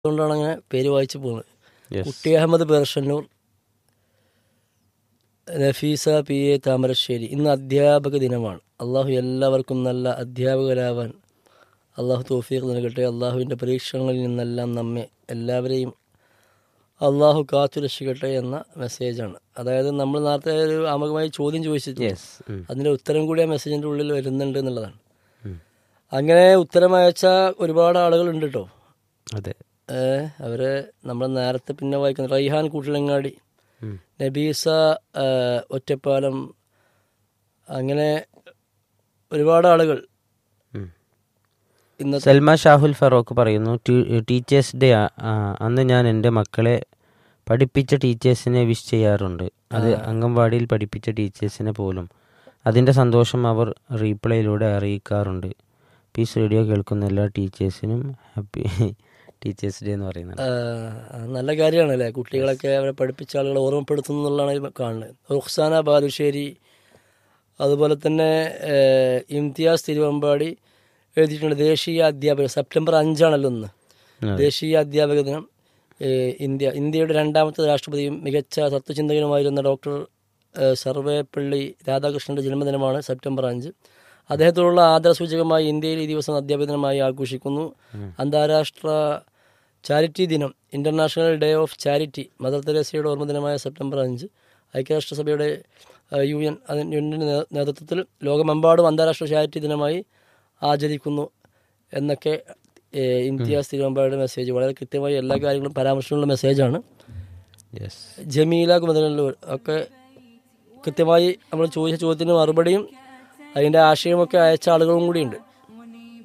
അതുകൊണ്ടാണ് അങ്ങനെ പേര് വായിച്ചു പോകുന്നത് yes Kutty Ahmed Pershannur Nafeesa P A Thamarassery ഇന്ന് അധ്യാപക ദിനമാണ് അള്ളാഹു എല്ലാവർക്കും നല്ല അധ്യാപകരാവാൻ അള്ളാഹു തോഫീഖ് നൽകട്ടെ അള്ളാഹുവിൻ്റെ പരീക്ഷണങ്ങളിൽ നിന്നെല്ലാം നമ്മെ എല്ലാവരെയും അള്ളാഹു കാത്തു രക്ഷിക്കട്ടെ എന്ന മെസ്സേജാണ് അതായത് നമ്മൾ നേരത്തെ ഒരു ആമുഖമായി ചോദ്യം ചോദിച്ചിട്ട് യെസ് അതിൻ്റെ ഉത്തരം കൂടി ആ മെസ്സേജിൻ്റെ ഉള്ളിൽ വരുന്നുണ്ട് എന്നുള്ളതാണ് ഉം. അങ്ങനെ ഉത്തരം അയച്ച ഒരുപാട് ആളുകളുണ്ട് കേട്ടോ അതെ ഏഹ് അവരെ നമ്മൾ നേരത്തെ പിന്നെ വായിക്കുന്ന റൈഹാൻ കൂട്ടിലങ്ങാടി ഉം. നബീസ ആ, ഒറ്റപ്പാലം അങ്ങനെ ഒരുപാട് ആളുകൾ ഉം. ഇന്നത്തെ സൽമാ ഷാഹുൽ ഫറോക്ക് പറയുന്നു "ടീ- ടീച്ചേഴ്സ് ഡേ ആ- ആ, അന്ന് ഞാൻ എൻ്റെ മക്കളെ പഠിപ്പിച്ച ടീച്ചേഴ്സിനെ വിഷ് ചെയ്യാറുണ്ട് അത് അംഗൻവാടിയിൽ പഠിപ്പിച്ച ടീച്ചേഴ്സിനെ പോലും അതിൻ്റെ സന്തോഷം അവർ റീപ്ലൈയിലൂടെ അറിയിക്കാറുണ്ട് പീസ് റേഡിയോ കേൾക്കുന്ന എല്ലാ ടീച്ചേഴ്സിനും ഹാപ്പി ടീച്ചേഴ്സ് ഡേ എന്ന് പറയുന്നത് ആ, നല്ല കാര്യമാണ് അല്ലേ കുട്ടികളൊക്കെ അവരെ പഠിപ്പിച്ച ആളുകളെ ഓർമ്മപ്പെടുത്തുന്നു എന്നുള്ളതാണ് ഇത് കാണുന്നത് റുഖ്സാന ബാലുശ്ശേരി അതുപോലെ തന്നെ ഏഹ്, ഇംതിയാസ് തിരുവമ്പാടി എഴുതിയിട്ടുണ്ട് ദേശീയ അധ്യാപക സെപ്റ്റംബർ അഞ്ചാണല്ലോ ഇന്ന് അതെ. ദേശീയ അധ്യാപക ദിനം ഏഹ്, ഇന്ത്യ ഇന്ത്യയുടെ രണ്ടാമത്തെ രാഷ്ട്രപതിയും മികച്ച തത്വചിന്തകനുമായിരുന്ന ഡോക്ടർ ഏഹ്, സർവേപ്പള്ളി രാധാകൃഷ്ണന്റെ ജന്മദിനമാണ് സെപ്റ്റംബർ അഞ്ച് അദ്ദേഹത്തോടുള്ള ആദരസൂചകമായി ഇന്ത്യയിൽ ഈ ദിവസം അധ്യാപക ദിനമായി ആഘോഷിക്കുന്നു അന്താരാഷ്ട്ര ചാരിറ്റി ദിനം international day of charity mother തെരേസയുടെ ഓർമ്മ ദിനമായ സെപ്റ്റംബർ അഞ്ച് ഐക്യരാഷ്ട്രസഭയുടെ ഏഹ്, യു എൻ അതിൻ്റെ യൂണിയൻ്റെ നേ- നേതൃത്വത്തിൽ ലോകമെമ്പാടും അന്താരാഷ്ട്ര ചാരിറ്റി ദിനമായി ആചരിക്കുന്നു എന്നൊക്കെ ഏഹ്, ഇംതിയാസ് തിരുവമ്പാടിയുടെ മെസ്സേജ് വളരെ കൃത്യമായി എല്ലാ കാര്യങ്ങളും പരാമർശമുള്ള മെസ്സേജാണ് യെസ് ജമീല കുമരനല്ലൂർ ഒക്കെ കൃത്യമായി നമ്മൾ ചോദിച്ച ചോദ്യത്തിന് മറുപടിയും അതിൻ്റെ ആശയമൊക്കെ അയച്ച ആളുകളും കൂടിയുണ്ട്